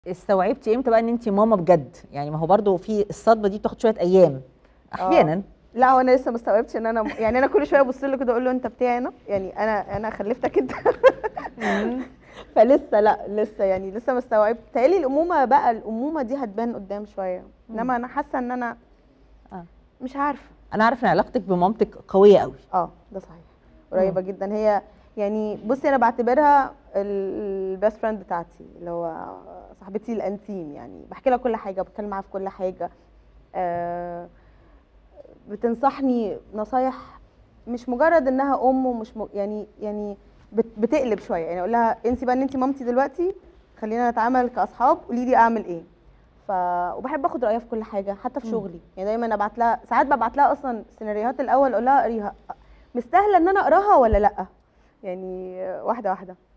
استوعبتي امتى بقى ان انت ماما بجد يعني ما هو برضو في الصدمه دي بتاخد شويه ايام احيانا لا هو انا لسه ما استوعبتش ان انا يعني انا كل شويه ابص له كده اقول له انت بتاعي انا يعني انا انا خلفتك انت فلسه لا لسه يعني لسه ما استوعبت تهيألي الامومه بقى الامومه دي هتبان قدام شويه انما انا حاسه ان انا آه. مش عارفه انا عارفه ان علاقتك بمامتك قويه قوي اه ده صحيح قريبه جدا هي يعني بصي انا بعتبرها البيست فريند بتاعتي اللي هو صاحبتي الانتيم يعني بحكي لها كل حاجه بتكلم معاها في كل حاجه آه بتنصحني نصايح مش مجرد انها ام ومش م... يعني يعني بت- بتقلب شويه يعني اقول لها انسي بقى ان انت مامتي دلوقتي خلينا نتعامل كاصحاب قولي لي اعمل ايه ف وبحب اخد رايها في كل حاجه حتى في مم. شغلي يعني دايما ابعت لها ساعات ببعت لها اصلا سيناريوهات الاول اقول لها قريها مستاهله ان انا اقراها ولا لا يعني واحده واحده